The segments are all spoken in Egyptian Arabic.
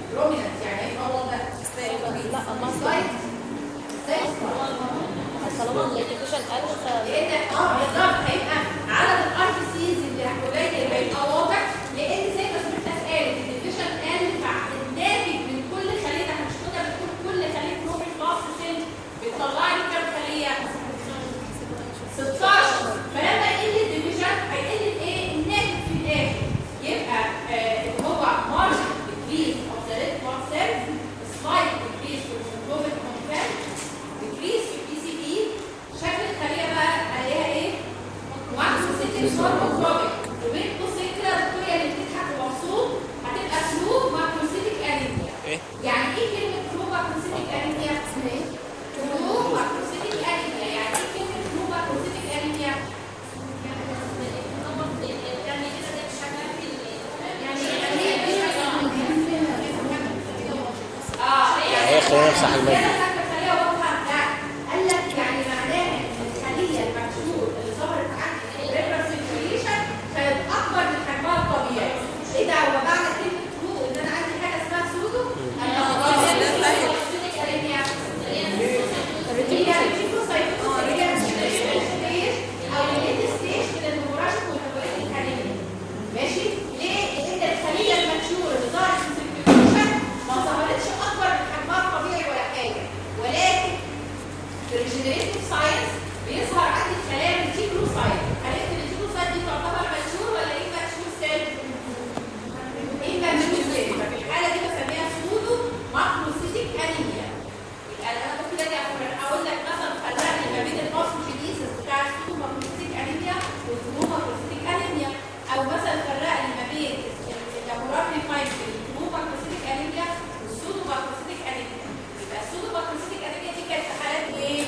بروميننت يعني ايه فوضى ده؟ لا ما سلايد ازاي طالما الديفيجن قل ف لان اه بالظبط هيبقى عدد الار بي سيز اللي قليل هيبقى واضح لان زي ما سمعتك قالت الديفيجن قال فالناتج من كل خليه احنا مش كنا بنقول كل خليه برومين باص سيل بتطلع لي كام خليه؟ 16 فلما يقل الديفيجن هيقل الايه؟ الناتج في الاخر يبقى آه، اللي هو margin decrease of the red blood cells slight decrease في الهيموجلوبين content decrease في البي سي بي شكل الخليه بقى عليها ايه؟ ماكروسيتيك نورموتروبيك وبين قوسين كده الدكتوره اللي بتضحك ومبسوط هتبقى فلو ماكروسيتيك انيميا ايه يعني ايه كلمه فلو ماكروسيتيك انيميا؟ اسمها ايه؟ فلو ماكروسيتيك انيميا يعني ايه كلمه فلو ماكروسيتيك انيميا؟ هي خلينا نمسح المادة قال لك يعني معناها ان الخليه المكسور اللي ظهرت عندي في الريفرنس سيركيوليشن كانت اكبر من حجمها الطبيعي. ايه ده هو معنى كلمه فلو ان انا عندي حاجه اسمها سودو؟ انا خلاص هي الريتيكوسايتوز اللي هي ستيج او الليت ستيج من المراجعه والهوائيه الانيميا. ماشي؟ ليه؟ لان الخليه المكسور اللي ظهرت في السيركيوليشن ما ظهرتش اكبر من حجمها الطبيعي ولا حاجه ولكن في الريجنريتيف ساينس بيظهر عندي خلايا الريتيكولوسايت خلايا الريتيكولوسايت دي تعتبر مكسور ولا ايه مكسور سيل؟ ايه مكسور سيل ففي الحاله دي بسميها سودو ماكروسيتيك انيميا يبقى انا ممكن اجي اقول لك مثلا فرق لي ما بين الاوستروجينيسيس بتاع السودو ماكروسيتيك انيميا والفلو ماكروسيتيك انيميا او مثلا فرق لي ما بين اللابوراتوري فايندنج الفلو ماكروسيتيك انيميا والسودو ماكروسيتيك انيميا يبقى السودو ماكروسيتيك انيميا دي كانت في حالات ايه؟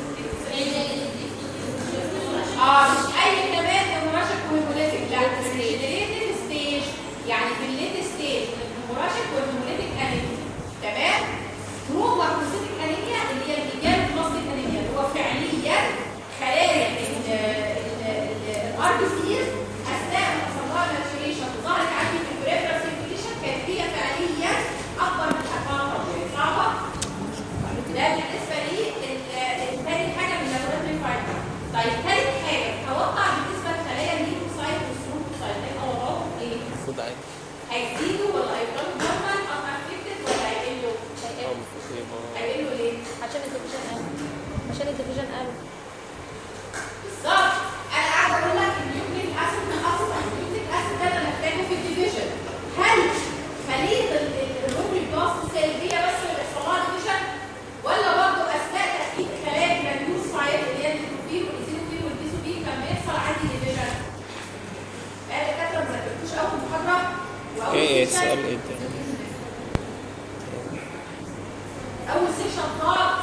اه مش اي كمان هيموراجيك وهيموليتيك لا في الريجنريتيف ستيج يعني في الليت ستيج من الهيموراجيك والهيموليتيك انيميا تمام؟ ترو ماكروسيتيك انيميا اللي هي الايجاب بلاستيك انيميا اللي هو فعليا خلايا الار بي سيز اثناء ما حصل لها ماتوريشن ظهرت عندي في البريفرال سيركيوليشن كانت هي فعليا اكبر من حجمها الطبيعي صعبه؟ ده بالنسبه لي ال- تاني حاجه من اللابوراتوري فايندر طيب تالت حاجه اتوقع بالنسبه لخلايا الليمفوسايت والسيروفوسايت هيبقى وضعهم ايه؟ المفروض عادي هيزيدوا ولا هيفضلوا نورمال او افكتد ولا هيقلوا؟ اه المفروض يبقى هيقلوا ليه؟ عشان الديفيجن قل عشان الديفيجن قل بالظبط انا قاعده اقول لك النيوكليك اسيد من اصل النيوكليك اسيد ده انا محتاجه في الديفيجن هل خليه الروبري بلاست سيل هي بس اللي بيحصل لها ديفيجن ولا برضه اثناء تحقيق خلايا الجلوكوز سايت اللي هي النيوكليوفيل والايزينوفيل والبيزوفيل كان بيحصل عندي ديفيجن قال الدكاتره ما ذاكرتوش اول محاضره واول ايه سيشن اسال ايه تاني اول سيشن خالص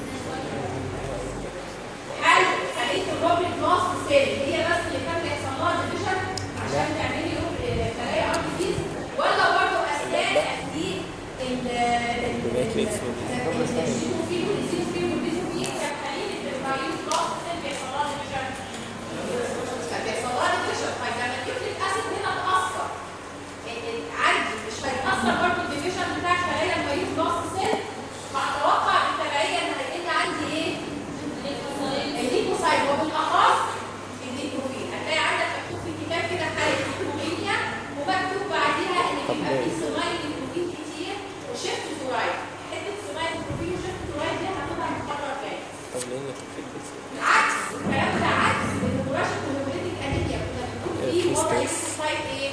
هل خليه الروبري بلاست سيل هي بس اللي كان بيحصل لها ديفيجن عشان تعملي روب- خلايا ار بي سيز ولا برضه اثناء تحديد ال البلاكليتس الجينوفيل والايزينوفيل والبيزوفيل كان خليه الفيروس بلاست سيل بيحصل لها ديفيجن كان بيحصل لها ديفيجن طيب لما النيوكليك اسيد هنا اتاثر عندي مش هيتاثر برضه الديفيجن بتاع خلايا الفيروس بلاست سيل فاتوقع بالتبعيه ان هيقل عندي ايه؟ الليكوسايد وبالاخص الليكوفين هتلاقي عندك مكتوب في الكتاب كده حاله ليكوفينيا ومكتوب بعديها ان بيبقى في سمايل ليكوفين كتير وشيفت زورايد حته سمايل ليكوفين وشيفت زورايد دي هتبقى المحاضره الجايه طب ليه نتفق بس عكس الكلام ده عكس المراشق والهيموليتيك انيميا كنا بنقول فيه في وضع ستريس. الليكوسايد ايه؟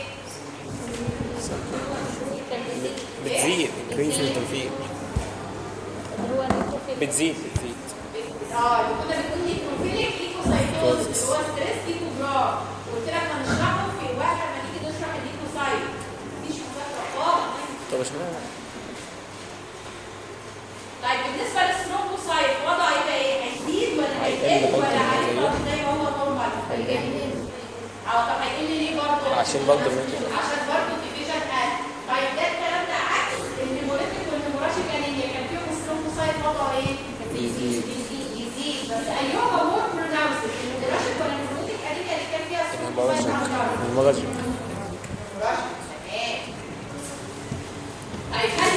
بتزيد انكريز التنفيذ اللي هو النيوتروفيل بتزيد بتزيد اه اللي كنا بنقول ليكوفيليك ليكوسايتوز اللي هو ستريس ليكوجرام قلت لك هنشرحه في وقت ما نيجي نشرح الليكوسايت مفيش مذاكره خالص طب اشمعنى طيب بالنسبه للثرومبوسايت وضعه يبقى ايه؟ هيزيد ولا هيقل هيقل برضه ولا زي هيفضل زي ما هو نورمال؟ هيقل اه طب هيقل ليه برضه؟ عشان برضه ممكن عشان برضه ديفيجن قل طيب ده الكلام ده عكس الهيموليتيك والهيموراشيك انيميا كان فيهم الثرومبوسايت وضعه ايه؟ يزيد. يزيد يزيد بس ايهما مور بروناونسد الهيموراشيك ولا الهيموليتيك انيميا اللي كان فيها الثرومبوسايت اكتر؟ المغزى الهيموراشيك تمام طيب هل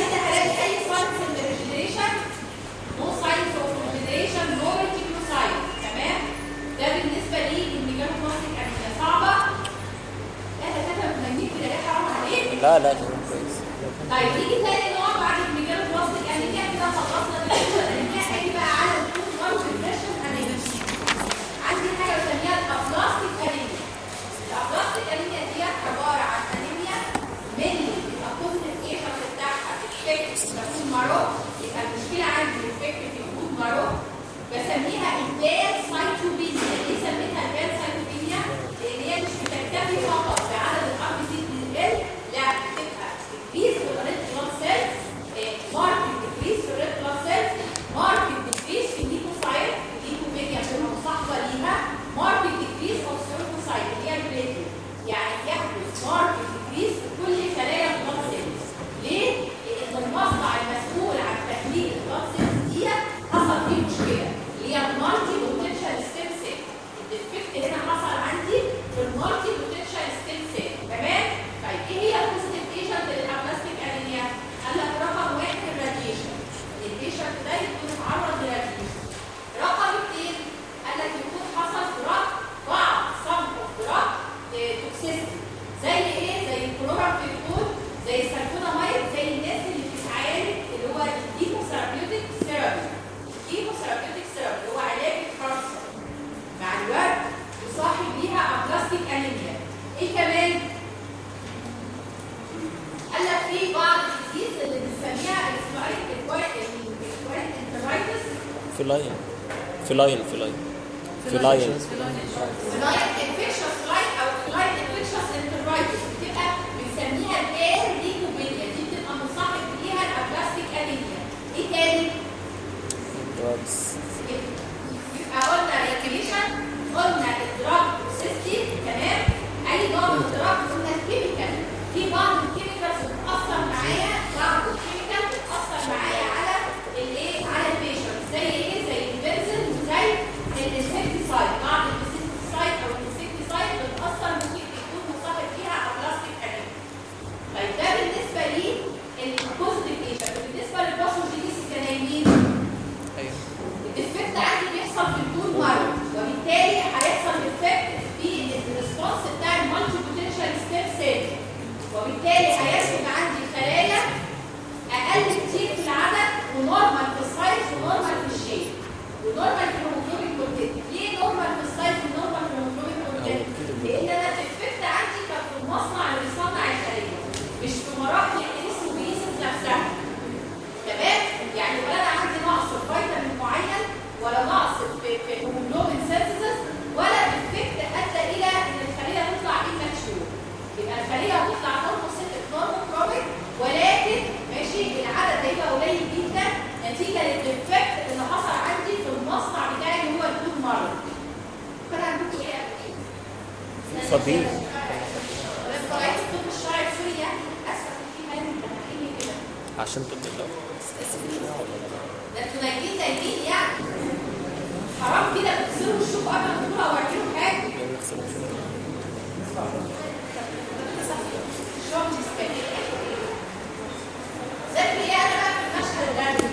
لا لا تمام كويس طيب نيجي تاني نوع بعد الميجال بلاستيك انيميا كده خلصنا بالنسبه للانيميا هاجي بقى على الفود مارك ديبريشن انيميا عندي حاجه بسميها الابلاستيك انيميا الابلاستيك انيميا دي عباره عن انيميا من الكونسنتريشن بتاعها افكت الفود مارو يبقى المشكله عندي افكت في الفود مارو بسميها البال سايتوبينيا ليه سميتها البال سايتوبينيا؟ لان هي مش بتكتفي فقط بعدد الار بي سي بتقل لا بتبقى decrease في الريد بلاد سيلز ماركت decrease في الريد بلاد سيلز ماركت decrease في الليكوسايت الليكوبينيا بتبقى مصاحبه ليها ماركت decrease of سيركوسايت اللي هي البليتلت يعني يحدث ماركت decrease في كل خلايا البلاد سيلز ليه؟ لان المصنع المسؤول عن تخليق البلاد سيلز دي حصل فيه مشكله اللي هي المالتي بوتنشال ستيم سيل الديفكت هنا حصل عندي في المالتي بوتنشال ستيم سيل تمام؟ طيب ايه هي البوزيتيف ايجنت للابلاستيك انيميا؟ قال لك رقم واحد الراديشن البيشنت ده يكون اتعرض لراديشن رقم اثنين قال لك يكون حصل دراج بعض سم اوف دراج توكسيستي زي ايه؟ زي الكلورامفينول زي السلفوناميد زي الناس اللي بتتعالج اللي هو الكيموثيرابيوتيك ثيرابي الكيموثيرابيوتيك ثيرابي اللي هو علاج الكانسر مع الوقت يصاحب ليها ابلاستيك انيميا ايه كمان؟ قال لك في بعض الديزيز اللي بنسميها الاسبوعين الاسبوعين انترايتس فلاين فلاين فلاين فلاين فلاين انفكشن فلاين او فلاين انفكشن انترايتس بتبقى بنسميها الاير ليكوبينيا دي بتبقى مصاحب ليها الابلاستيك انيميا ايه تاني؟ دراجز يبقى قلنا ريكريشن قلنا الدراج سيستي تمام اي نوع من الدراج قلنا الكيميكال في بعض الكيميكالز بتاثر معايا بعض الكيميكال بتاثر معايا على الايه على البيشنت زي ايه زي البنزين وزي الانسكتيسايد بعض الانسكتيسايد او الانسكتيسايد بتاثر ممكن يكون مصاحب فيها ابلاستيك انيميا طيب ده بالنسبه لي البوزيتيف ايجنت بالنسبه للباثوجينيس الجنايين ايوه الافكت عندي بيحصل في البون مارو وبالتالي هيحصل افكت في الريسبونس بتاع المالتي بوتنشال ستيم سيل وبالتالي هينتج عندي خلايا اقل كتير في العدد ونورمال في السايز ونورمال في الشيب ونورمال في الهيموجلوبين كونتنت ليه نورمال في السايز ونورمال في الهيموجلوبين كونتنت لان انا الافكت عندي كان في المصنع اللي بيصنع الخليه مش في مراحل الانسوليسيس نفسها تمام يعني ولا انا عندي نقص في فيتامين معين ولا نقص في في هيموجلوبين سينثيسيس ولا افكت ادى الى ان الخليه تطلع immature يبقى الخليه هتطلع نورموسيتك نورموكروميك ولكن ماشي العدد هيبقى قليل جدا نتيجه للافكت اللي حصل عندي في المصنع بتاعي اللي هو البون مارو كان عندكم ايه قبل كده؟ فضيل بس طلعت الطب الشرعي في سوريا اسف في حاجه بتضحكني كده عشان تبدا ده انتوا نايمين نايمين يعني حرام كده بتكسروا الشوك قبل ما تدخلوا اوريكم حاجه الشوك مستني ذاكري ايه انا بقى في المشهد الغربي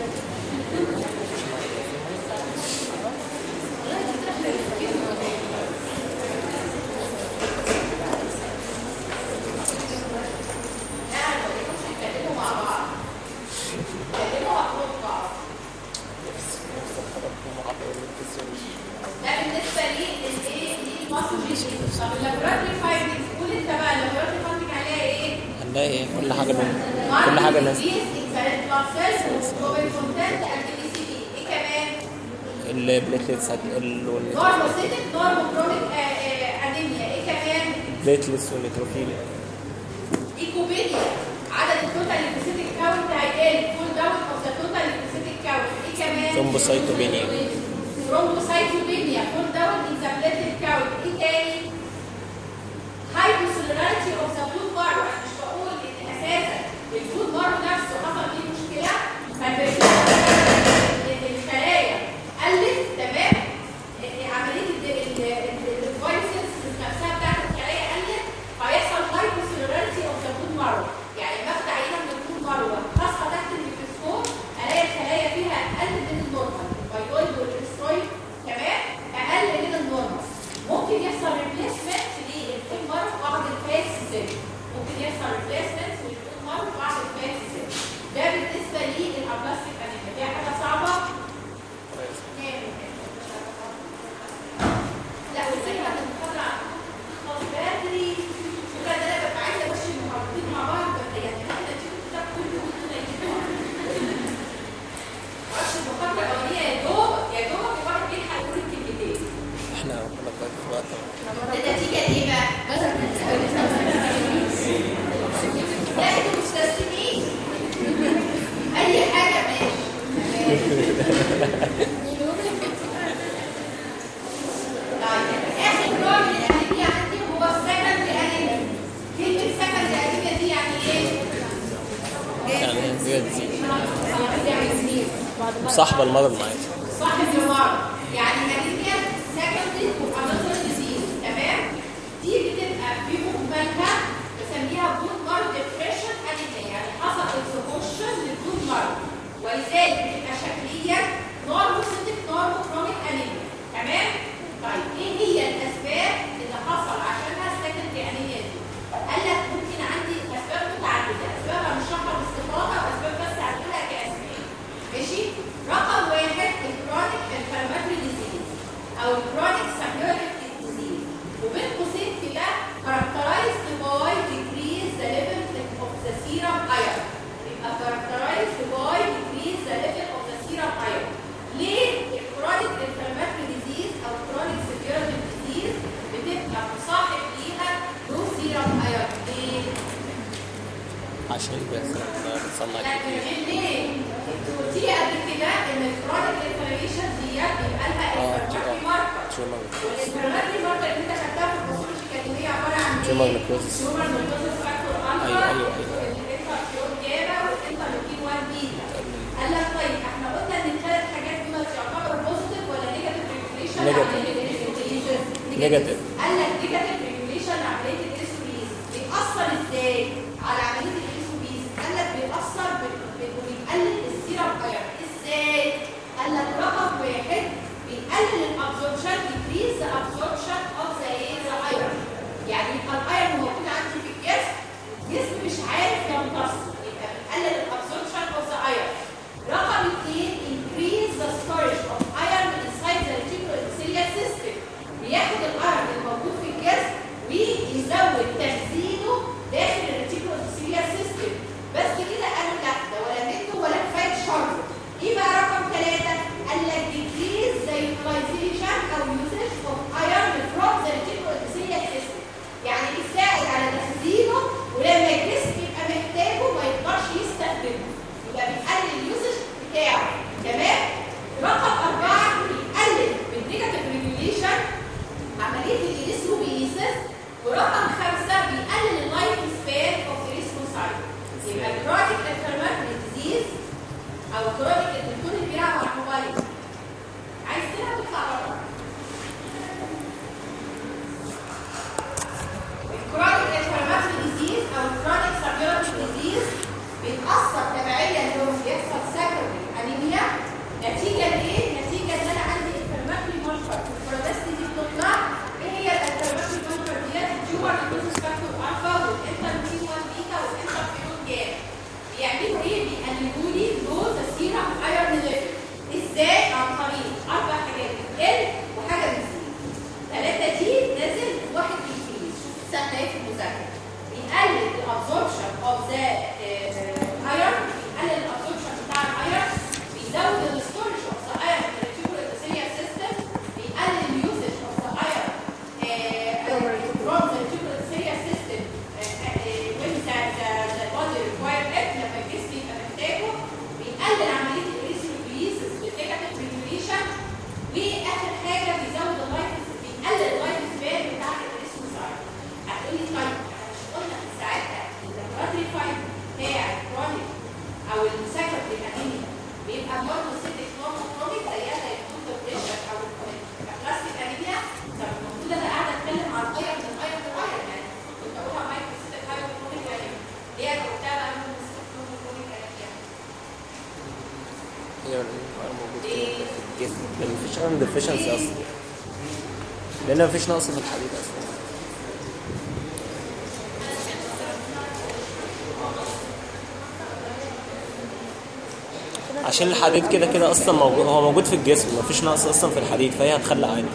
لا انا بقولكمش تتكلموا مع بعض تتكلموا هتردوا بعض ده بالنسبه لي الايه للماسوجين طب اللابوراتوري فايندنجز قول انت بقى اللابوراتوري فايندنج عليها ايه؟ هنلاقي كل حاجه لون كل حاجه لازم ايه كمان؟ البليتلتس هتقل وال نورموسيتك نورموكروميك انيميا ايه كمان؟ بليتلتس والنيتروفيل ايكوبينيا عدد التوتال ليكوسيتيك كاونت هيقل فول داون اوف ذا توتال ليكوسيتيك كاونت ايه كمان؟ ثرومبوسايتوبينيا ثرومبوسايتوبينيا فول داون ان ذا بليتلت كاونت ايه تاني؟ هايبوسيلولاريتي اوف ذا فود مارو انا مش بقول ان اساسا الفود مارو نفسه حصل فيه مشكله فالبرسيمة الخلايا قلت تمام إن عمليه الفيروسز نفسها بتاعت الخلايا قلت فيحصل هايبوسيلولاريتي اوف ذا فود مارو يعني باخد عينه من الفود مارو خاصه تحت الميكروسكوب الاقي الخلايا فيها اقل من النورمال البيضاوي والارسترويد كمان اقل من النورمال ممكن يحصل ريبليسمنت للفيل مارو بعض الفاس سيل ممكن يحصل طيب اخر نوع من الانيميا عندي هو السكندري انيميا كلمه سكندري انيميا دي يعني ايه؟ يعني هي تزيد يعني سنين بعد ما مصاحبة المرض معاك صاحب المرض يعني انيميا سكندري وانذر ديزيز تمام دي بتبقى في مجملها بسميها بون مارك ديبريشن انيميا يعني حصل اكسبوشن للبون مارك ولذلك بتبقى شكليا نورموسيتك نورموكروميك انيميا تمام طيب ايه هي الاسباب اللي حصل عشانها سكندري انيميا دي قال لك ممكن عندي اسباب متعدده اسباب هنشرحها باستفاضه واسباب بس هنقولها كاسماء ماشي رقم واحد الكرونيك انفلاماتوري ديزيز او الكرونيك سبيورتيف ديزيز وبين قوسين كده characterized by decrease the level of the serum iron يبقى characterized by decrease the level of the serum iron ليه الكرونيك انفلاماتوري ديزيز او الكرونيك سبيورتيف ديزيز بتبقى مصاحب ليها لو سيرم ايرون ليه؟ عشان بيحصل بتصنع لكن كتير ليه؟ قلت لي قبل كده ان الكرونيك انفلاميشن ديت بيبقى لها اه انفلاماتوري ماركر تيومر والانفلاماتوري ماركر اللي انت خدتها في الباثولوجي كانت هي عباره عن ايه؟ Tumor necrosis. تيومر نيكروزس فاكتور الفا أيوة، أيوة، أيوة. والانترفيون جاما والانترلوكين 1 بيتا قال لك طيب احنا قلنا ان الثلاث حاجات دول يعتبروا بوزيتيف ولا نيجاتيف ريجوليشن Negative. Negative. قال لك نيجاتيف ريجوليشن عمليه الانسولين بيأثر ازاي على عمليه الانسولين قال لك بيأثر ب- ب- وبيقلل السيرم ايرون ازاي قال لك رقم واحد بيقلل الابزوربشن decrease the absorption of the the iron يعني يبقى الايرون موجود عندي في الجسم الجسم مش عارف يمتص يبقى بيقلل الابزوربشن of the iron رقم اثنين increase the storage of iron inside the reticuloendothelial system بياخد الايرون الموجود في الجسم ويزود تخزينه داخل الريتيكولوسيليار سيستم بس كده قالوا لا ده ولا منه ولا كفايه شر ايه بقى رقم ثلاثة قال لك decrease the utilization او usage of iron from the reticuloendothelial system يعني بيساعد على تخزينه ولما الجسم يبقى محتاجه ما يقدرش يستخدمه يبقى بيقلل اليوزج بتاعه تمام رقم أربعة بيقلل بالنيجاتيف ريجوليشن عملية الإريثروبيسيس ورقم خمسة بيقلل اللايف سبان اوف إريثروسايت يبقى الكرونيك انفلاماتوري ديزيز أو كرونيك الدكتور اللي بيلعب على الموبايل عايز تلعب اطلع بره الكرونيك انفلاماتوري ديزيز او الكرونيك سبيورتيف ديزيز بيتاثر تبعيا لو بيحصل سكندري انيميا نتيجه لايه؟ نتيجه ان انا عندي انفلاماتوري ماركر البرودستي دي بتطلع ايه هي الانفلاماتوري ماركر ديت؟ التيومر نيكروزس فاكتور الفا والانترلوكين 1 بيتا والانترفيرون جاما بيعملوا ايه؟ بيقللوا لي دوز السيرم ايرون ليفل ازاي؟ عن طريق اربع حاجات ال وحاجه بتزيد ثلاثة دي نازل واحد بيكريز شوف سهلة ايه في المذاكرة بيقلل الابزوربشن اوف ذا ايرون بيقلل الابزوربشن بتاع الايرون بيزود الستورج اوف ذا ايرون في الريتيكولوسيليار سيستم بيقلل اليوزج اوف ذا ايرون from the reticuloendothelial system uh, uh, when the, the, the body require it لما الجسم يبقى محتاجه بيقلل عملية الريسيوليسيس بالنيجاتيف ريجوليشن واخر حاجه بيزود اللايف بيقلل اللايف سبان بتاع الريسوسايد هتقولي طيب احنا مش قلنا في ساعتها الريسبيراتوري فايب بتاع الكرونيك او السكندري انيميا بيبقى برضه سيتك نورموكروميك زيها زي الكوتر بريشر او الكلاسيك انيميا طب المفروض انا قاعده اتكلم عن الايرون من الايرون للايرون يعني كنت اقولها مايكرو سيتك هايبوكروميك انيميا ليه انا قلتها بقى من السيتك نورموكروميك انيميا هي الأمر موجود كده في الجسم لأن مفيش ايرون ديفيشنسي أصلا لأن مفيش نقص في الحديد أصلا عشان الحديد كده كده اصلا موجود هو موجود في الجسم مفيش نقص اصلا في الحديد فهي هتخلى عادي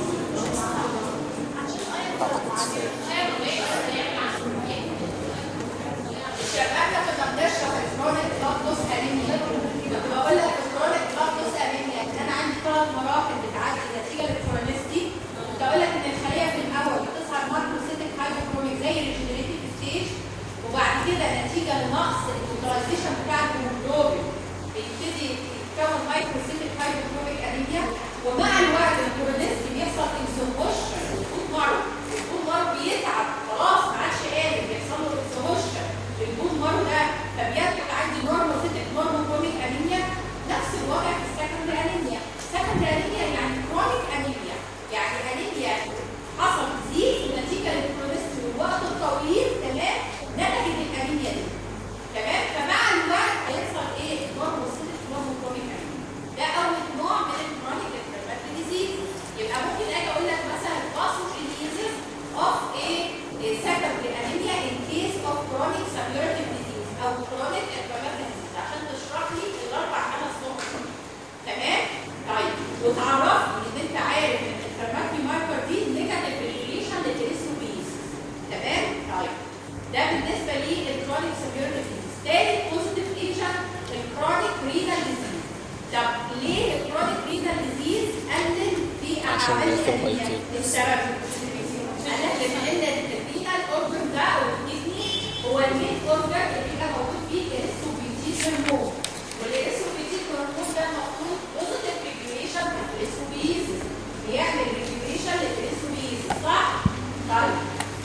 الشباب كنا بنشرح الكرونيك بلاد لوس انيميا كنت بقول لك الكرونيك بلاد لوس انيميا ان انا عندي ثلاث مراحل بتعدي نتيجه للكرونيستي كنت اقول لك ان الخليه في الاول بتظهر ماركروسيتك هايبوكروميك زي الريجنريتيف ستيج وبعد كده نتيجه لنقص اليوتيلايزيشن بتاع الهيموجلوبين بيبتدي تكون مايكروسيتك هايدروكروميك انيميا ومع الوقت الكورونيست بيحصل انسوموشن البون مارو البون مارو بيتعب خلاص ما عادش قادر بيحصل له انسوموشن البون مارو ده فبيطلع عندي نورموسيتك نورموكروميك انيميا نفس الوضع في السكندري انيميا السكندري انيميا يعني كرونيك انيميا يعني انيميا حصل تزيد نتيجه للكورونيست والوقت الطويل تمام نتجت الانيميا دي تمام فمع الوقت هيحصل ايه نورموسيتك نورموكروميك انيميا ده اول نوع من الكرونيك انفلاماتوري ديزيز يبقى ممكن اجي اقول لك مثلا باثوجينيزيس اوف ايه secondary anemia in case of chronic suppurative disease او chronic inflammatory disease عشان تشرح لي الاربع خمس نقط دول. تمام طيب وتعرفني ان انت عارف ان الانفلاماتوري ماركر دي نيجاتيف ريليشن للتريسوبيز تمام طيب ده بالنسبه للكرونيك suppurative disease تاني بوزيتيف ايجنت الكرونيك رينال ديزيز طب ليه الكرونيك رينال ديزيز قلل في عشان اعمال بيكتب الأنيميا؟ IT. السبب قال لك لما ان الرينال اورجن ده او الكدني هو المين اورجن اللي بيبقى موجود فيه الاسوبيتيك هرمون والاسوبيتيك هرمون ده المفروض بوزيتيف ريجوليشن للاسوبيز بيعمل ريجوليشن للاسوبيز صح؟ طيب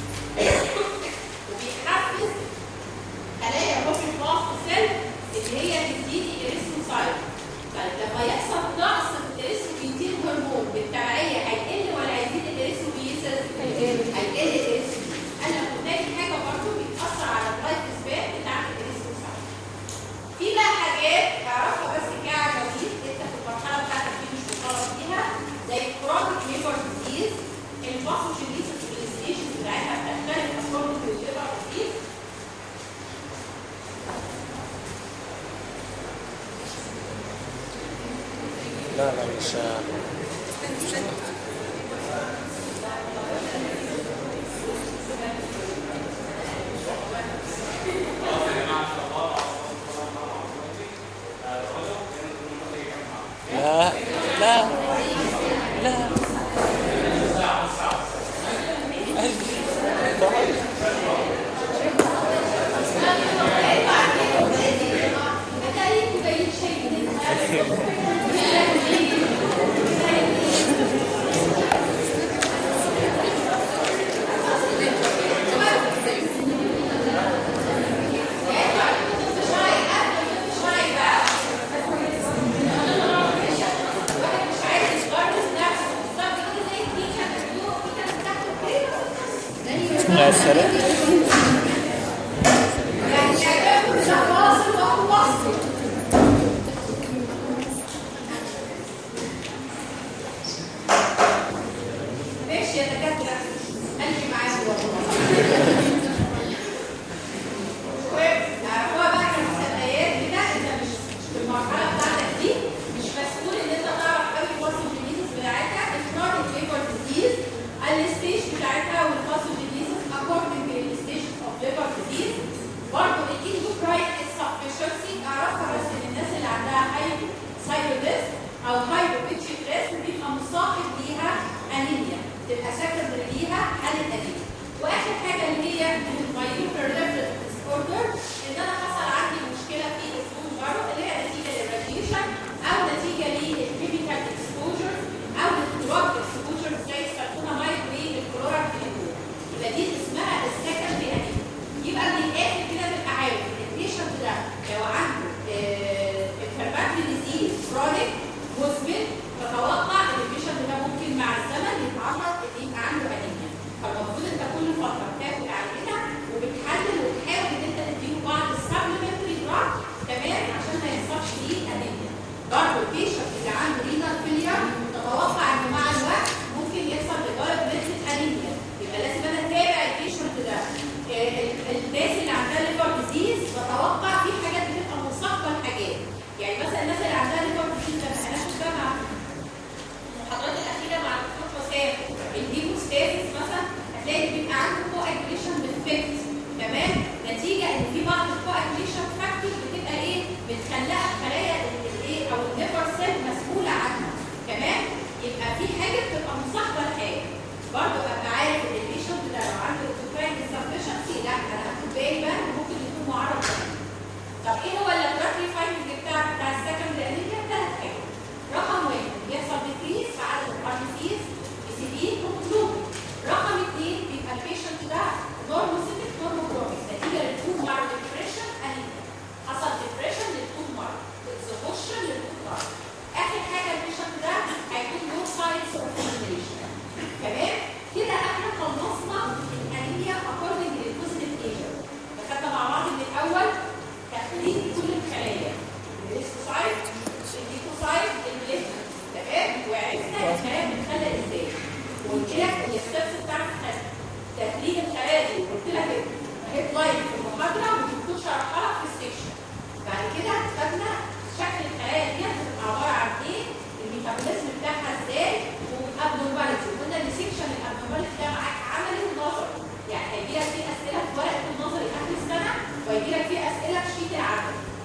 وبيحفز خلايا الروبين باست سيل اللي هي تديني اريثروسايت طيب لما يحصل نقص في الاريثروبيتين هرمون بالتبعيه هيقل ولا هيزيد الاريثروبيتين؟ هيقل. هيقل الاريثروبيتين قال لك وتاني حاجه برضه بيتاثر على اللايف سبان بتاعت الاريثروسايت في بقى حاجات تعرفها بس كعجميل انت في المرحله بتاعتك دي مش مطالب فيها زي كرونيك ليفر ديزيز الباثوجينيسيس والستيشن بتاعتها بتختلف اكوردنج للليفر ديزيز لا لا مش لا لا لا هتلاقيكوا جايين شايفين يا سلام يعني يعجبكم تفاصيل وأخواص ماشي يا دكاترة قلبي معاكم والله تعرفوها بقى كمسميات كده انت مش مش في المرحلة بتاعتك دي مش مسؤول ان انت تعرف قوي الباثوجينيسيس بتاعتها الكرونيك ليفر ديزيز الستيج بتاعتها والباثوجينيسيس اكوردنج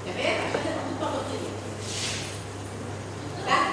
تمام عشان تبقى متفقين لا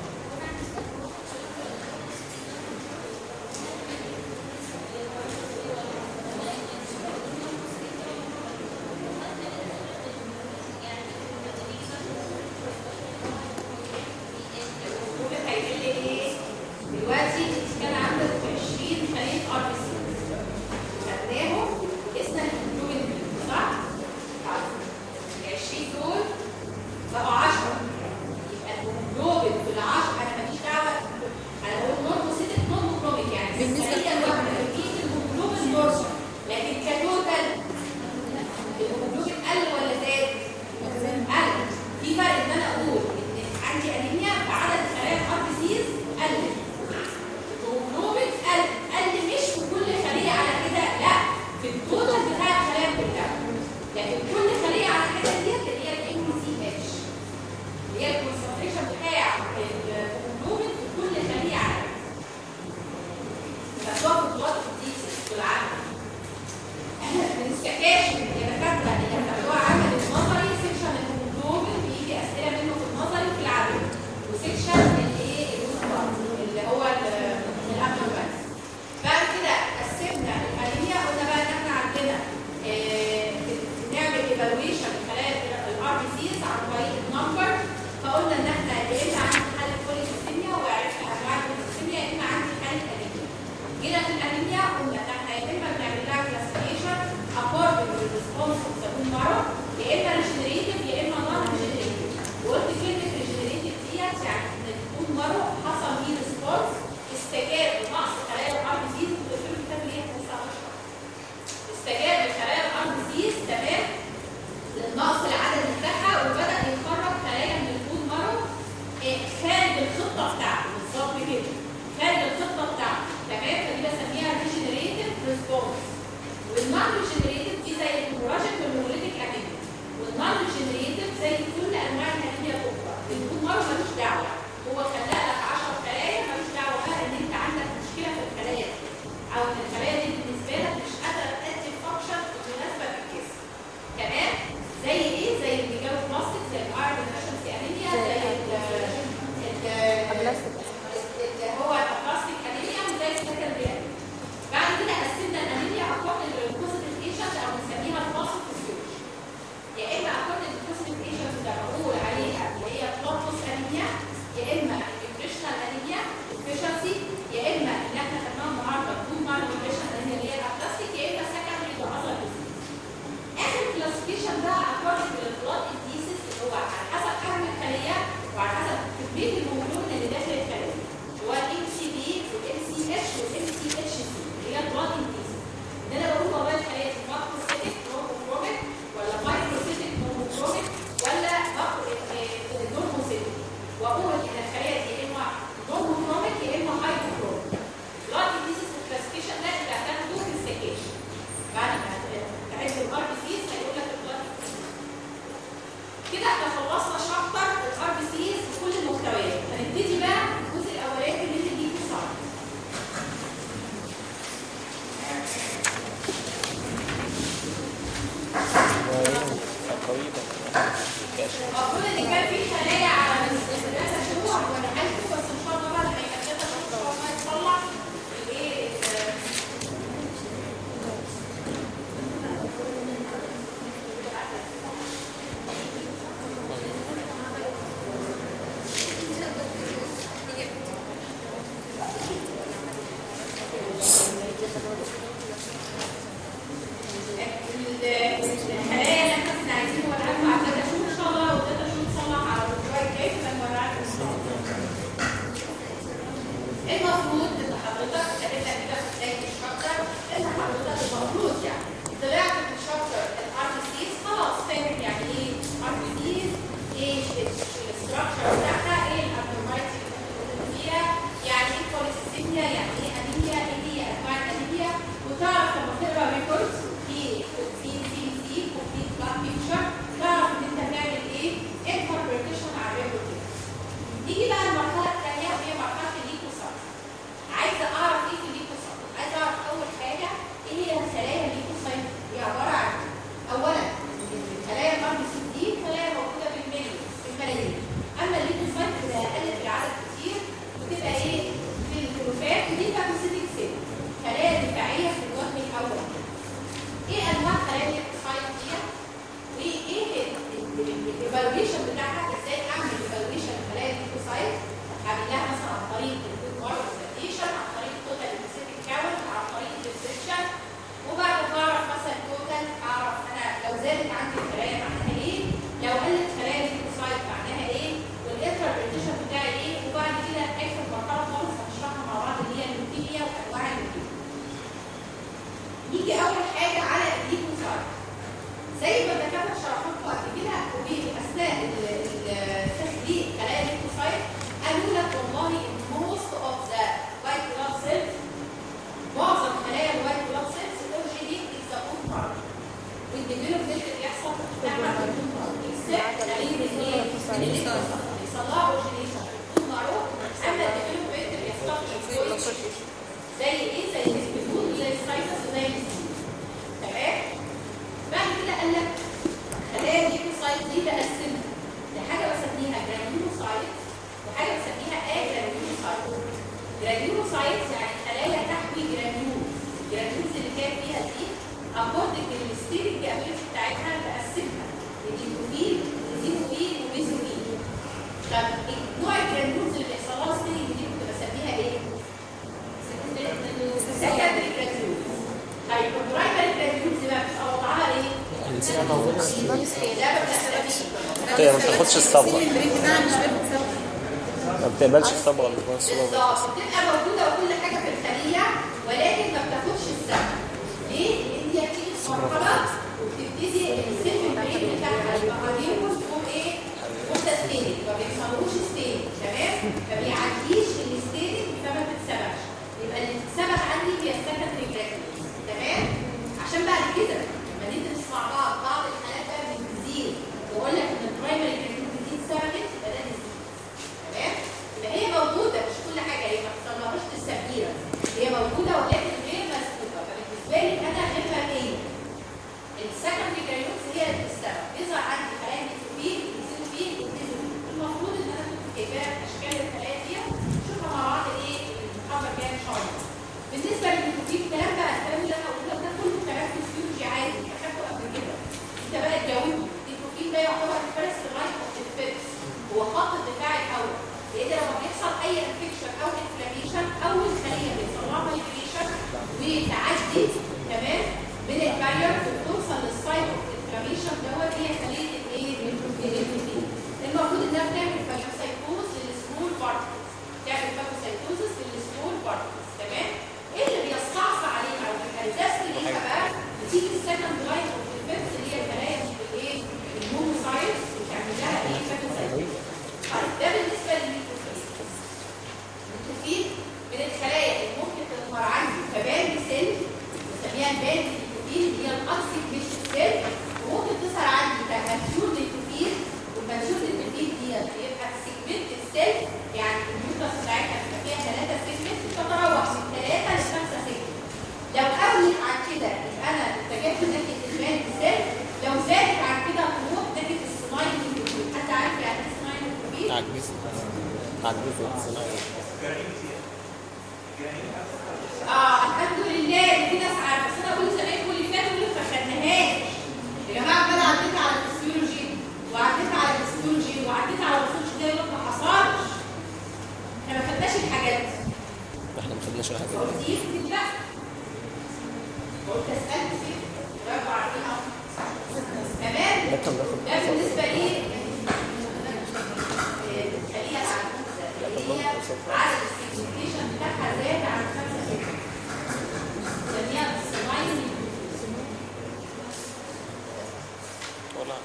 الهيموجلوبين هيقل ايه؟ دلوقتي انت كان عندك 20 خليه ار بي سي خدناهم اسمها الهيموجلوبين صح؟ ال 20 دول بقوا 10 يبقى الهيموجلوبين في ال 10 انا ماليش دعوه انا بقول نورموسيتك نورموكروميك يعني بالنسبة الخليه الواحده بتجيب الهيموجلوبين نورمال لكن كتوتال الهيموجلوبين قل ولا زاد؟ قل في فرق ان انا اقول ان عندي انيميا فعدد خلايا الار بي سيز قلت الهيموجلوبين قل قل مش في كل خليه على كده لا في التوتال بتاع الخلايا كلها لكن كل خليه على كده ديت اللي هي الام سي اتش اللي هي الكونسنتريشن بتاع الهيموجلوبين في كل خليه على كده بس هو في الوقت دي بالعكس احنا ما بنستكاش يا دكاتره اللي بتاخدوها عمل النظري سيكشن الهيموجلوبين بيجي اسئله منه في النظري وفي العمل وسيكشن الايه اللي هو الابنورمال بعد كده قسمنا الانيميا قلنا بقى ان احنا عندنا آه، نعمل ايفالويشن لخلايا الار بي سيز عن طريق النمبر فقلنا ان احنا يا اما عندي حاله بوليسيستيميا وعرفنا انواع البوليسيستيميا يا اما عندي حاله انيميا جينا في الانيميا قلنا ان احنا يا اما بنعمل لها كلاسيفيكيشن اكوردنج للريسبونس اوف ذا بون مارو يا اما ريجنريتيف يا اما نون ريجنريتيف وقلت كلمه ريجنريتيف ديت يعني ان البون مارو حصل فيه ريسبونس استجاب لنقص خلايا الار بي سيز وتقفلوا الكتاب ليه لسه هشرح. استجاب لخلايا الار بي سيز تمام للنقص العددي بتاعها وبدا يخرج خلايا من البون مارو إيه، خارج الخطه بتاعته بالظبط كده خارج الخطه بتاعته تمام فدي بسميها ريجنريتيف ريسبونس والنون ريجنريتيف دي زي الهيموراجيك والهيموليتيك انيميا والنون ريجنريتيف زي كل انواع الانيميا الاخرى البون مارو ملوش دعوه هو خلق لك 10 خلايا ملوش دعوه بقى ان انت عندك مشكله في الخلايا دي او ان الخلايا دي بالنسبه لك مش قادره تأدي الفانكشن المناسبه في الجسم تمام زي ايه زي الجلو بلاستيك زي الايرون ديفشنسي انيميا زي ال ال- أبلاستيك. اللي هو البلاستيك انيميا وزي السكندري انيميا بعد كده قسمنا الانيميا اكوردنج للبوزيتيف ايجنت او بنسميها البوزيتيف يا اما اكوردنج للبوزيتيف ايجنت ده بقول عليها اللي هي بلوتوس انيميا يا اما نيوتريشنال انيميا efficiency يا اما اللي احنا خدناها النهارده بون مال نيوتريشنال انيميا اللي هي الابلاستيك يا اما سكندري تو اذر اخر كلاسيفيكيشن ده اكوردنج للبلاد انديسيس اللي هو على حسب حجم الخليه وعلى حسب كميه الهرمون اللي داخل الخليه هو الام سي بي والام سي اتش والام سي اتش سي اللي هي البلاد انديسيس ان انا بقول والله الخليه دي ماكروسيتك نورموكروميك ولا مايكروسيتك نورموكروميك ولا نورموسيتك واقول ان الخليه دي يا اما نورموكروميك يا اما هايبوكروميك بلاد انديسيس الكلاسيفيكيشن ده اللي هتاخده في السكيشن بعد ما تعد الار بي سيز هيقول لك البلاد كده احنا خلصنا شابتر الار بي سيز بكل المحتويات هنبتدي بقى الجزء الاولاني اللي انت جيت صار قريبا المفروض ان كان في خلايا على ثلاثة شهور وانا حاسس بس ان شاء الله بقى لما يكتبها ان شاء الله يطلع الايه ال- الخلايا اللي احنا كنا عايزين نوريها لكم على الداتا شو ان شاء الله والداتا شو تصلح على الاسبوع الجاي بيصلحوا اورجينيشن معروف اما الديفلوبمنت بيستخدم زي ايه زي الاسبيتول زي السايتس زي السيل تمام بعد كده قال لك خلايا الليمفوسايت دي بقسمها لحاجه بسميها جرانيولوسايت وحاجه بسميها اجرانيولوسايت جرانيولوسايت يعني خلايا تحوي جرانيول الجرانيولز اللي كان فيها دي اكوردنج للستيرنج ابيلتي بتاعتها بقسمها لديكوفيل وديكوفيل وميزوفيل طب نوع الجرانيولز اللي بيحصل لها ستيرنج دي كنت بسميها ايه؟ سكندري جرانيولز طيب البرايمري جرانيولز بقى بتبقى وضعها ايه؟ لا بتبقى هي ما بتاخدش الصبغه ما بتقبلش الصبغه اللي جوه الصبغه بالظبط بتبقى موجوده وكل حاجه في الخليه ولكن ما بتاخدش السم ليه؟ لان هي بتيجي في مرحله وبتبتدي السيل البريد بتاعها يبقى هريموس تقوم ايه؟ متستينج ما بيحصلوش ستينج تمام؟ ما بيعديش الستينج فما بتتسبقش يبقى اللي بتتسبق عندي هي السكندري جراكولوس تمام؟ عشان بعد كده لما ندرس مع بعض بعض الحالات بقى من الديزيز واقول لك ان البرايمري جراكولوس دي اتسبقت يبقى ده ديزيز تمام يبقى هي موجوده مش كل حاجه هي ما حصلهاش تسبيره هي موجوده ولكن غير مسبوقه فبالنسبه لي انا غير فاهميه السكندري جرانيولز هي اللي بتستوعب بيظهر عندي خلايا نيتروفيل وزيتوفيل وبيزوفيل المفروض ان انا كنت جايباها اشكال الخلايا دي نشوفها مع بعض ايه المحاضره الجايه ان شاء الله بالنسبه للنيتروفيل الكلام بقى الكلام اللي انا قلته ده كله كلام في الفيولوجي عادي اخدته قبل كده انت بقى تجاوبني النيتروفيل ده يعتبر الفيرست لاين اوف ديفنس هو خط الدفاع الاول لان لما بيحصل اي انفكشن او انفلاميشن اول خليه بيحصل لها مايجريشن وتعدي تمام من البارير وتوصل للسايت اوف انفلاميشن دوت هي خليه الايه النيوتروفيل المفروض انها بتعمل فاجوسايتوز للسمول بارتكلز تعمل فاجوسايتوزس للسمول بارتكلز تمام ايه اللي بيستعصى عليها والكالداس ليها بقى بتيجي السكند لاين اوف ديفنس اللي هي الخلايا الايه المونوسايتس وتعمل لها ايه فاجوسايتوز طيب ده بالنسبه للنيوتروفيل النيوتروفيل من الخلايا اللي ممكن تظهر عندي كبان سيل بنسميها البان نيوتروفيل اللي هي الاكسيك مش سيل وممكن تظهر عندي كماتيور نيوتروفيل والماتيور نيوتروفيل دي بيبقى سيجمنت السيل يعني النيوترس بتاعتها بيبقى فيها ثلاثه سيجمنت تتراوح من ثلاثه لخمسه سيجمنت لو قلت عن كده يبقى انا اتجهت ناحيه البان سيل لو زادت عن كده تروح ناحيه السمايل نيوتروفيل حد عارف يعني ايه سمايل نيوتروفيل؟ عجوز عجوز الصناعي اه الحمد لله ان في ناس عارفه بس انا بقول زمايلكم اللي فاتوا اللي ما خدناهاش يا جماعه انا عديت على الفسيولوجي وعديت على الهيستولوجي وعديت على الريسيرش ده يقول لك ما حصلش احنا ما خدناش الحاجات دي احنا ما خدناش الحاجه دي قلت يمكن لا قلت اسالك فين برافو عارفينها تمام ده كان بياخد ده بالنسبه لي الخليه العنكبوته اللي هي عدد السيجمنتيشن بتاعها زاد عن 5 سنين بنسميها سمايل ولا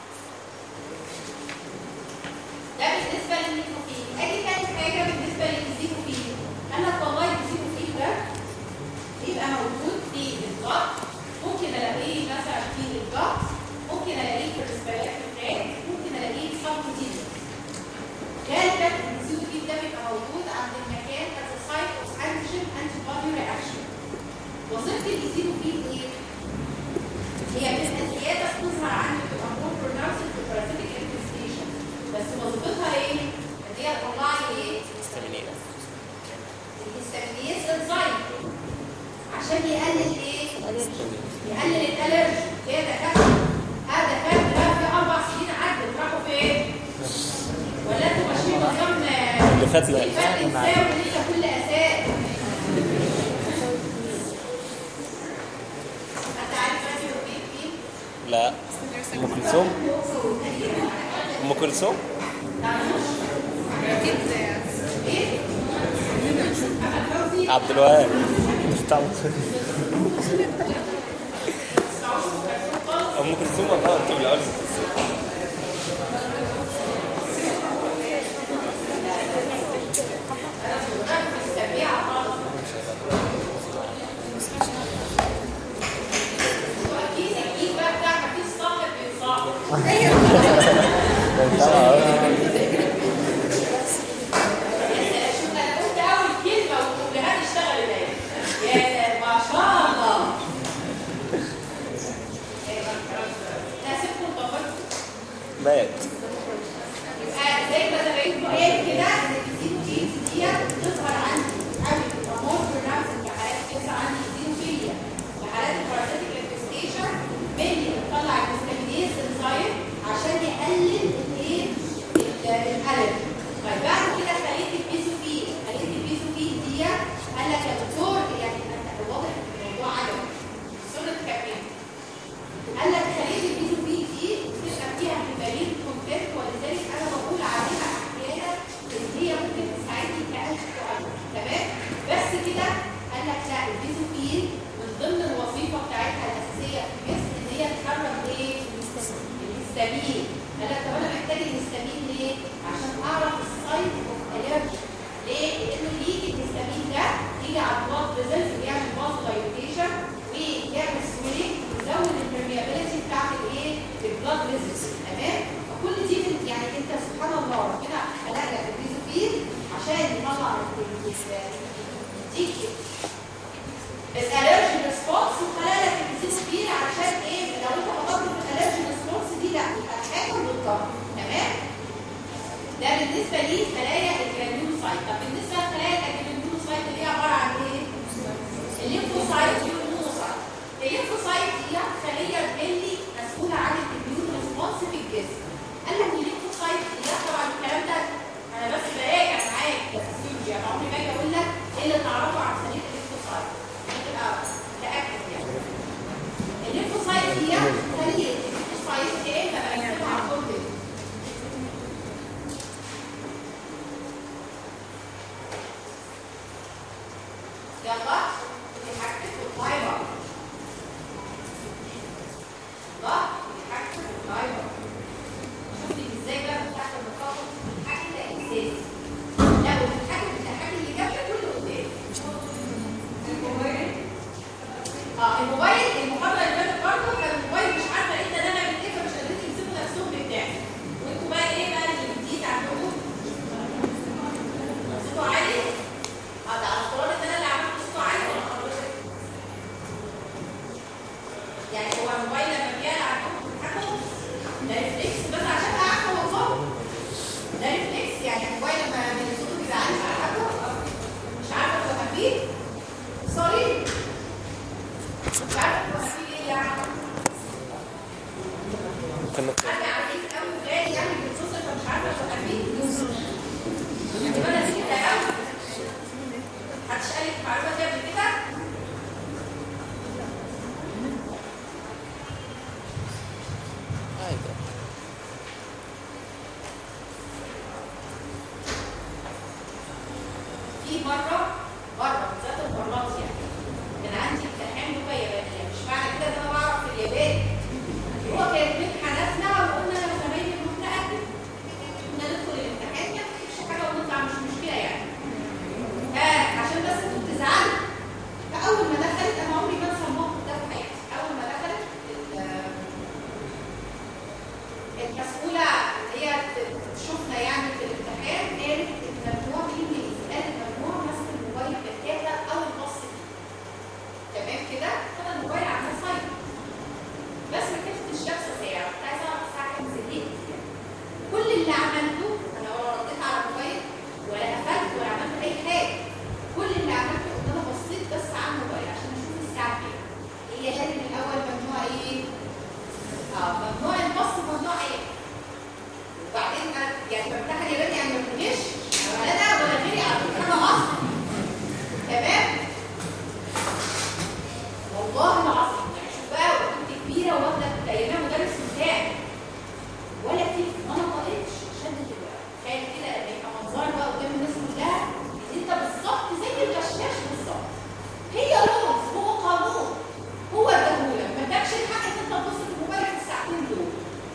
ده بالنسبه للنيكوفيل اجي تاني حاجه بالنسبه للزيكوفيل قال لك والله الزيكوفيل ده بيبقى موجود في الضغط ممكن الاقيه مثلا في الضغط ممكن الاقيه في الريسبيراتوري تراك ممكن الاقيه في سبكوتينيوس غالبا الزيكوفيل ده بيبقى موجود عند المكان at the site of antigen antibody reaction وظيفه الزيكوفيل ايه؟ هي بتبقى زياده بتظهر عندي بتبقى more pronounced في parasitic infestation بس وظيفتها ايه؟ ان هي تطلع لي ايه؟ استمنينا الهستامينيز انزيم عشان يقلل ايه؟ يقلل الالرجي ايه ده كده؟ هذا كان ده في اربع سنين عدت راحوا فين؟ ولا انتوا ماشيين نظام اللي فات لا اللي فات انسان وليس كل اساس انت عارف ماشي وفين مين؟ لا ام كلثوم ام كلثوم ايه؟ احمد فوزي عبد الوهاب بتاع ام كلثوم والله انت من الاول السريعه خالص واكيد اكيد بقى بتاع مفيش صاحب بيتصاحب ده بتاع يبقى زي ما زمان قال كده ان الزيرو جينز دي بتظهر عندي قوي بتبقى مور بروناوسد في حالات بيحصل عندي زيروفيليا في حالات البارازيتيك انفستيشن مينلي بتطلع الهيستامينيز انزايم عشان يقلل الايه الالم طيب بعد كده خليت البيزوفيل خليت البيزوفيل دي قال لك يا دكتور يعني انت واضح ان الموضوع عجبك صورة كابين قال لك خلية البيزوفيل دي بتبقى فيها هيبرين كونتنت ولذلك انا بقول عليها احيانا ان هي ممكن تساعدني كأنت تمام بس كده قال لك لا البيزوفيل من ضمن الوظيفه بتاعتها الاساسيه في الجسم ان هي تخرج ايه؟ الهستامين قال لك طب انا محتاج الهستامين ليه؟ عشان اعرف السايت اوف الرجي ليه؟ لانه يجي الهستامين ده يجي على البلاد فيزلز ويعمل باز دايليتيشن ويعمل سويلنج ويزود البرميابيلتي بتاعت الايه؟ البلاد فيزلز تمام؟ فكل دي من- يعني انت سبحان الله ربنا خلق لك البيزوفيل عشان يطلع يديك الالرجي ريسبونس وخلق لك البيزوفيل عشان ايه؟ لو انت فقدت في الالرجي ريسبونس دي لا يبقى الحاجه بالضبط تمام؟ ده بالنسبه لي خلايا الجرانيولوسايت طب بالنسبه لخلايا الجرانيولوسايت اللي هي عباره عن ايه؟ الليمفوسايت والمونوسايت الليمفوسايت دي خليه مينلي مسؤوله عن الاميون ريسبونس في الجسم قال لك الليمفوسايت دي طبعا الكلام ده انا بس براجع معاك كفسيولوجيا عمري ما اجي اقول لك ايه اللي تعرفه عن خليه الليمفوسايت تبقى متاكد يعني الليمفوسايت دي خليه الليمفوسايت دي ايه بقى بنكتبها على الكمبيوتر يلا بتتحكم في الفايبر الله بتتحكم في الفايبر شفتي ازاي بقى بتتحكم في الفايبر بتتحكم ده اساسي لا وبتتحكم بالتحكم اللي جنبك كله قدام الموبايل اه الموبايل المحاضره اللي فاتت برضه كان الموبايل مش عارفه انت ده انا ايه فمش قادرين تمسكوا نفسهم بتاعي وانتوا بقى ايه بقى اللي جديد عندكم صوته عالي اه ده على افتراض ان انا اللي عملت صوته عالي ولا حضرتك يعني هو الموبايل لما بيعلى عندكم بتضحكوا ده ريفلكس بس عشان ابقى عارفه والله ده ريفلكس يعني الموبايل لما صوته بيزعلني بضحكوا مش عارفه توقفيه سوري مش عارفه توقفيه ليه يعني ممكن نقرأ. حاجه عليك قوي غالي يعني بتصل فمش عارفه توقفيه يبقى انا دي كده قوي محدش قال لك المعلومه دي قبل كده عادي في مره بره بالذات المرات يعني كان عندي امتحان لغه يابانيه مش معنى كده ان انا بعرف في اليابان هو كانت منحه نازله وقلنا انا وزمايلي نروح نقدم كنا ندخل الامتحان ما فيش حاجه ونطلع مش مشكله يعني آه عشان بس انتوا بتزعلوا فاول ما دخلت انا عمري ما انسى الموقف ده في حياتي اول ما دخلت ال- المسؤولة اللي هي تشوفنا يعني في الامتحان قالت الممنوع بالانجليزي قالت الممنوع مسك الموبايل بالكاتا او البص فيه تمام كده فانا الموبايل عامله صايم بس ما كانتش لابسه ساعه كنت عايزه اعرف الساعه كام زهقت يعني كل اللي عملته انا ولا رديت على الموبايل ولا قفلت ولا عملت اي حاجه كل اللي عملته ان انا بصيت بس على الموبايل عشان اشوف الساعه كام هي قالت من الاول ممنوع ايه اه ممنوع البص ممنوع ايه وبعدين أنا- يعني بمتحن ياباني يعني ما بغش ولا انا ولا غيري على فكره انا اصلا تمام والله العظيم يعني شوف بقى وكنت كبيره واخده كنت ايامها مدرس بتاعي ولا كلمه ما نطقتش شدت الورق تخيل كده لما يبقى منظرك بقى قدام الناس كلها ان انت بالظبط زي الغشاش بالظبط هي لغز هو قانون هو اداهولك ما ادكش الحق ان انت تبص في الموبايل في الساعتين دول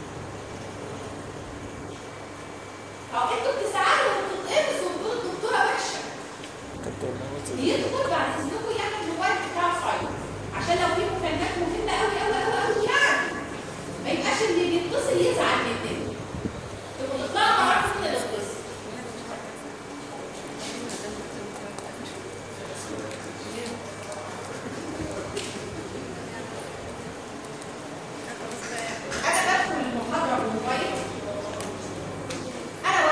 طب انتوا بتزعلوا وبتتقمصوا وبتقولوا الدكتوره وحشه كنت أقول لها واتس- يدخل بعد اذنكم يعمل الموبايل بتاعه سايلنت عشان لو في مكالمات مهمه قوي قوي قوي قوي يعني ما يبقاش اللي بيتصل يزعل مننا تبقوا تطلعوا تعرفوا مين اللي اتصل انا بدخل المحاضره بالموبايل انا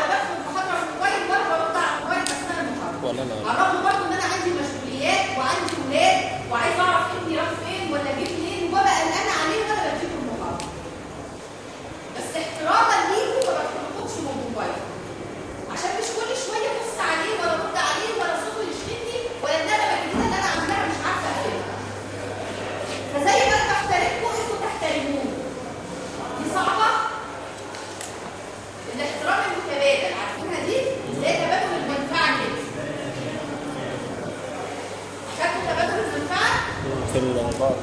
الاحترام المتبادل عارفينها دي زي تبادل المنفعه كده فاكروا تبادل المنفعه في البعض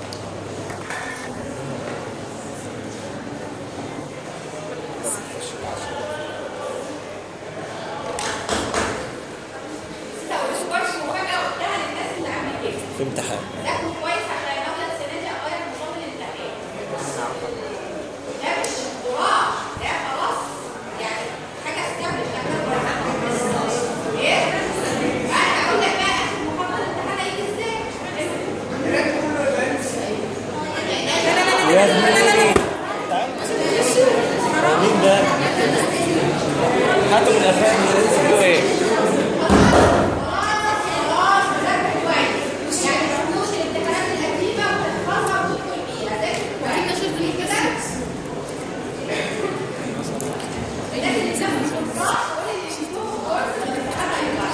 نسيت اقول لكم برضه مفاجاه قلتها للناس اللي قبل كده في امتحان ذاكروا كويس عشان ناويه السنه دي اغير نظام الامتحان ده مش اختراع ده خلاص يعني حاجه استبدل ايه انا هقول لك بقى اخر محاضره الامتحان هيجي ازاي يا ابني مين ده؟ هاتوا من الافلام اللي لسه ايه؟ خلاص خلاص ذاكر كويس يعني ما تقولوش الامتحانات القديمه وتحفظها وتدخل بيها ذاكر كويس نشوف ليه كده الناس اللي بتاخد كورسات قولي اللي بيشوفوا كورس الامتحان هيطلع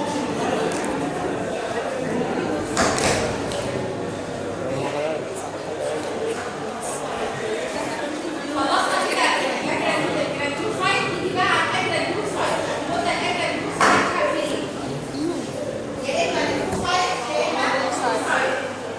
خلصنا كده فاكره الجراتيوت سايت تيجي بقى على الجراتيوت سايت قلنا الجراتيوت سايت حرف ايه؟ يا اما الجراتيوت سايت يا اما الجراتيوت سايت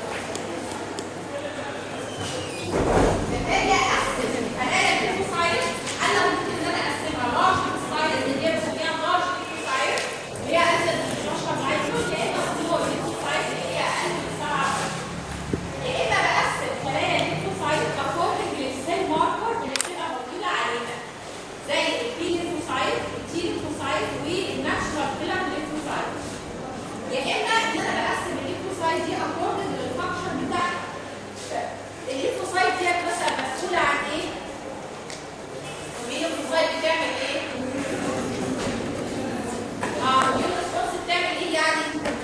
لما اجي اقسم الاقي الجراتيوت سايت انا ممكن ان انا اقسمها لارج سايت اللي هي بسميها لارج سايت اللي هي اقل من 12 مايكرو يا اما سمول سايت اللي هي اقل من 7 يا اما بقسم خلايا الليمفوسايت اكوردنج للسيل ماركر اللي بتبقى موجوده علينا زي البي ليمفوسايت التي ليمفوسايت والناتشورال فيلم ليمفوسايت يا اما ان انا بقسم الليمفوسايت دي اكوردنج للفانكشن بتاعتها الليمفوسايت دي مثلا مسؤوله عن ايه؟ الليمفوسايت بتعمل ايه؟ اه الريسبونس بتعمل ايه يعني؟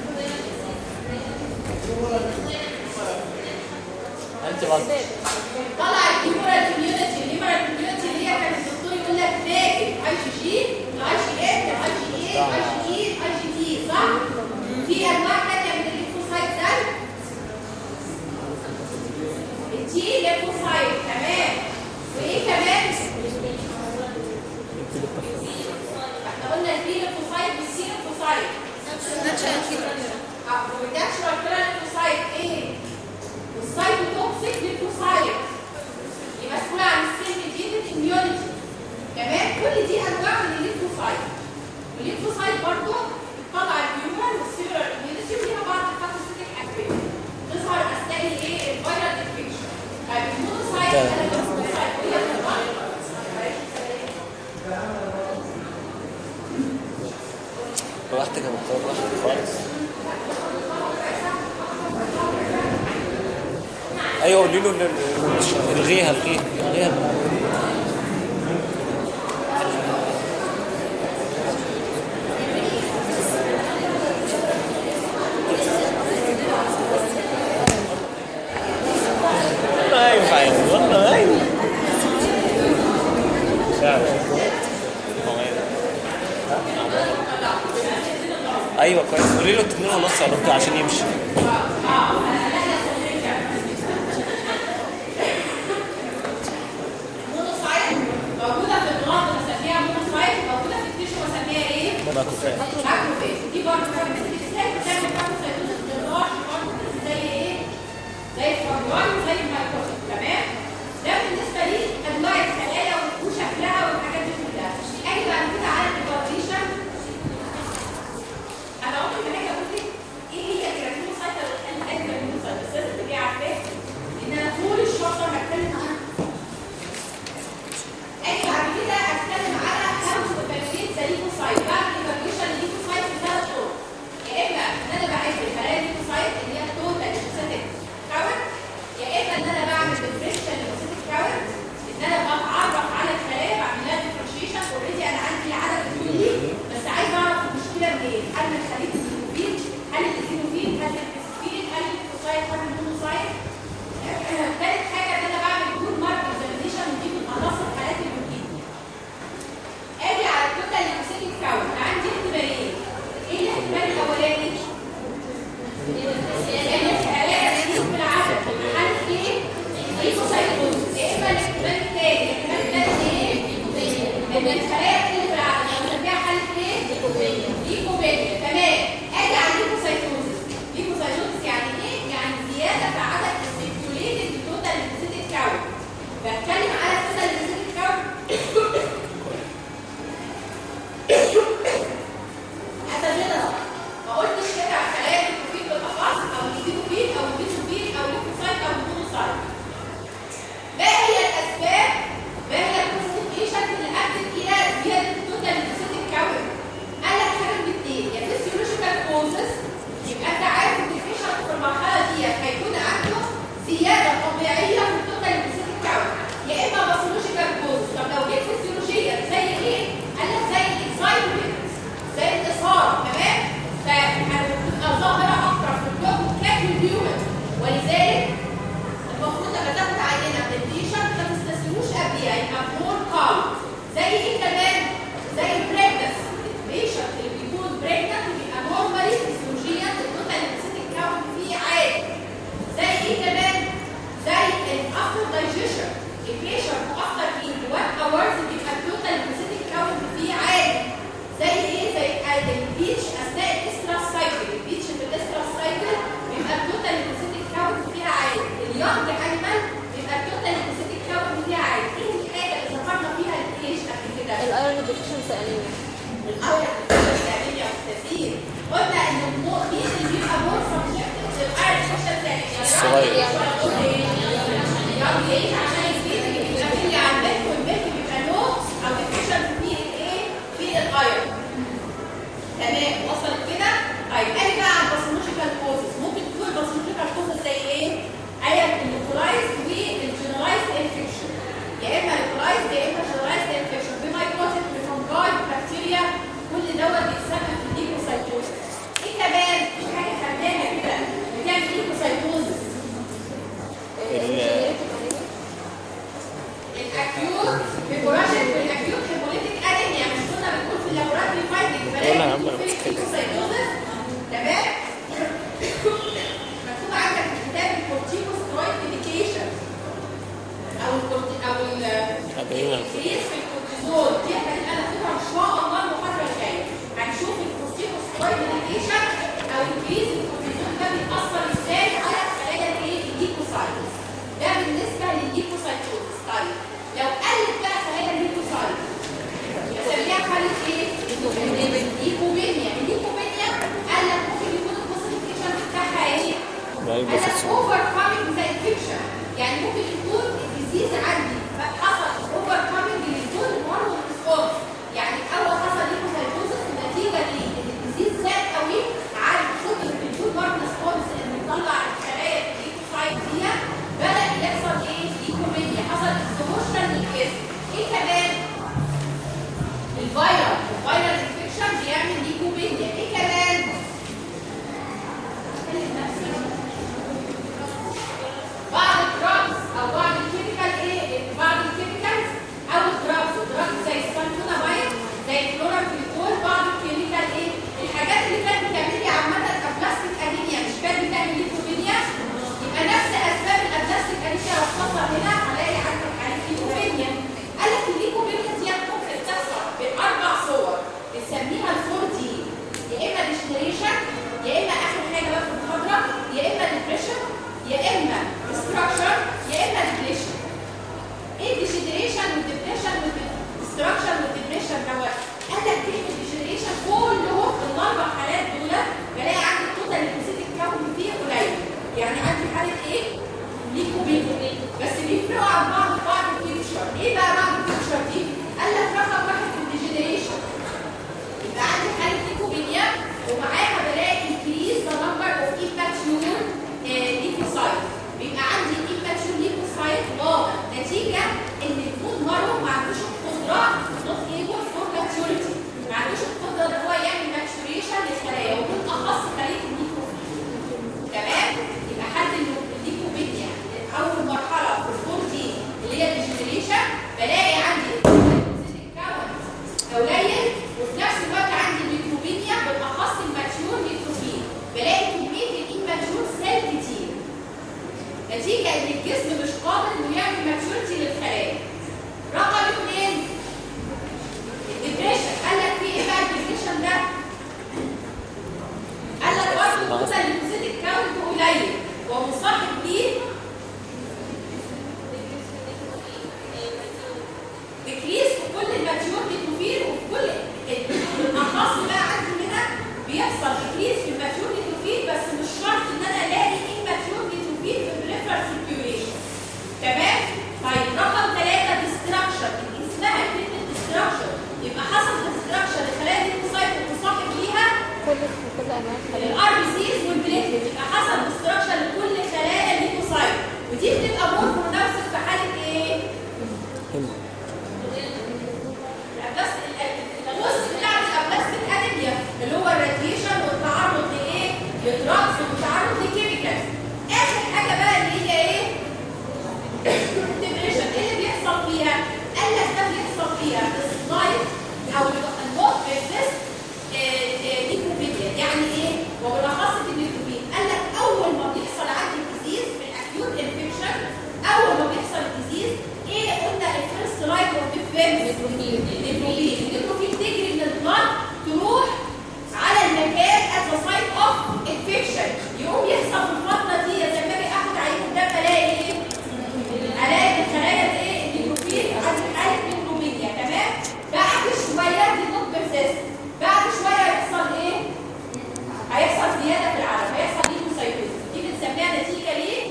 انت غلط طلع الهيمورال كوميونتي الهيمورال كوميونتي اللي هي كان الدكتور يقول لك ناجم اي جي جي الاي جي ام الاي جي اي الاي جي اي الاي جي تي صح؟ في انواع ثانيه من الليمفوسايت زي التي ليمفوسايت تمام وايه كمان؟ احنا قلنا البي ليمفوسايت والسي ليمفوسايت اه والناتشورال كيلر ليمفوسايت ايه؟ والسايتوتوكسيك ليمفوسايت دي مسؤولة عن السيل ميديتد اميونيتي كمان كل دي انواع من الليمفوسايت والليمفوسايت برضه بتطلع الهيومن والسيلولار اميونيتي وليها بعض الفاكوسيتيك اكتيفيتي تظهر اثناء الايه الفيرال انفكشن طيب المونوسايت تمام. انا المونوسايت هي بتطلع براحتك يا دكتور براحتك خالص ايوه قولي له ال- ال- الغيها الغيها الغيها والله ينفع يا ابني، والله ايوه فعلا هو ايه؟ ايوه كويس قولي له 2 ونص يا دكتور عشان يمشي مونوسايت موجودة في البلاد بسميها مونوسايت موجودة في التيشو بسميها ايه؟ ماكروفاج ماكروفاج دي برضه بتعمل ازاي بتعمل ماكروفاج بالراحه برضه زي ايه؟ زي الفريان وزي المايكروفاج تمام؟ ده بالنسبه لي انواع الخلايا وشكلها والحاجات دي كلها اجي بعد كده على الديفارتيشن انا عمري ما هاجي اقول لك ايه هي الكراتينوسايت او الكراتينوسايت بس لازم تبقي عارفاه ان انا طول الشابتر هتكلم عنها اجي بعد كده اتكلم على هاو تو ايفالويت ذا ليكوسايت بعمل ايفالويشن للليكوسايت بثلاث طرق ان الخلايا اللي في العدد لو بنسميها حاله ايه؟ ليكوبينيا. ليكوبينيا تمام اجي على الليكوسايتوزس ليكوسايتوزس يعني ايه؟ يعني زياده في عدد السيركيوليتد توتال ليكوسيتد كاونت بتكلم على توتال ليكوسيتد كاونت أسجلها ما قلتش كده على خلايا الليكوفيل بالاخص او الليكوفيل او الليكوفيل او الليكوسايت او المونوسايت ما هي الاسباب ما هي الكونستيبيشن اللي ادت الى زياده التوتال ليكوسيتد كاونت قال لك حاجه من اثنين يا فيسيولوجيكال كوزز يبقى انت عارف ان البيشنت في المرحله دي هيكون عنده زياده طبيعيه في التوتال ليكوسيتد كاونت يا اما باثولوجيكال كوزز طب لو جيت فيسيولوجيا زي ايه؟ قال لك زي الاكسايتمنت زي الاصابه تمام فهتبقى ظاهره اكتر في الكون كافي الهيومن ولذلك المفروض لما تاخد عينه من البيشنت ما تستسلموش قبليها يبقى مور كام زي ايه كمان زي البريجنس البيشنت اللي بيكون بريجنت بيبقى نورمالي فيسيولوجيا التوتال ليكوسيتيك كاونت فيه عالي زي ايه كمان زي الافتر دايجيشن البيشنت افتر ايت 1 اورز بيبقى التوتال ليكوسيتيك كاونت فيه عالي زي ايه زي البيتش اثناء الاسترا سايكل البيتش في الاسترا سايكل بيبقى التوتال ليكوسيتيك كاونت فيها عالي اليونج انيمال بيبقى التوتال ليكوسيتيك كاونت فيها عالي ايه الحاجه اللي ذكرنا فيها الايش قبل كده الايرون ديفيشنسي انيميا الاول التعليم يا استاذين قلنا ان المو- مين اللي بيبقى مور سبجكتيف للايرون ديفيشنسي الصغير. يعني ايه عشان يزيد يبقى في على البيت والبيت بيبقى لو او ديفيشنسي فيه الايه في الايرون تمام وصلت كده طيب اجي بقى على الباثولوجيكال كوزز ممكن تكون الباثولوجيكال كوزز زي ايه ايا اللوكلايز والجنرالايز انفكشن يا اما لوكلايز يا اما جنرالايز انفكشن بمايكروتيك بفنجاي بكتيريا كل دوت بيتسمى في الليكوسايتوزس ايه كمان في حاجه خدناها كده بتعمل ليكوسايتوزس ال- يبقى حصل ديستراكشن لخلايا الليمفوسايت المصاحب ليها كل كل انواع الخلايا الار بي سيز والبليتلت يبقى حصل ديستراكشن لكل خلايا الليمفوسايت ودي بتبقى مور برودكتيف في حاله ايه؟ الابلاست الجزء بتاع الابلاستيك انيميا اللي هو الراديشن والتعرض لايه؟ لدراجز والتعرض لكيميكالز اخر حاجه بقى اللي هي ايه؟ الدبريشن ايه اللي بيحصل فيها؟ قال لك ده بيحصل فيها السلايد او النوت ريزيست نيكروبيديا يعني ايه؟ وبالاخص في النيكروبيد قال لك اول ما بيحصل عندي ديزيز في الاكيوت انفكشن اول ما بيحصل الديزيز ايه قلنا الفيرست لاين اوف ديفنس النيكروبيد النيكروبيد النيكروبيد تجري من البلاد تروح على المكان at the site of infection يقوم يحصل في الفتره دي زي ما اجي اخد عينه دم الاقي ايه؟ الاقي الخلايا الايه؟ النيكروبيد عندي حاله نيكروبيديا تمام؟ بعد شويه دي نوت بيرسيست بعد شويه هيحصل ايه؟ هيحصل زياده في العدد هيحصل ليكوسايتوز دي بنسميها نتيجه ليه؟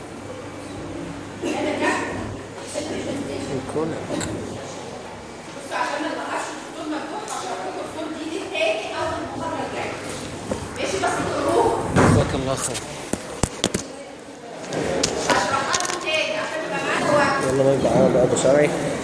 انا كده يكون بصوا عشان ما نبقاش الدكتور مفتوح هشرح لكم الفور دي دي تاني او المره الجايه ماشي بس تقروه جزاك الله خير هشرحها لكم تاني عشان يبقى معانا وقت يلا ما يبقى بقى بشرعي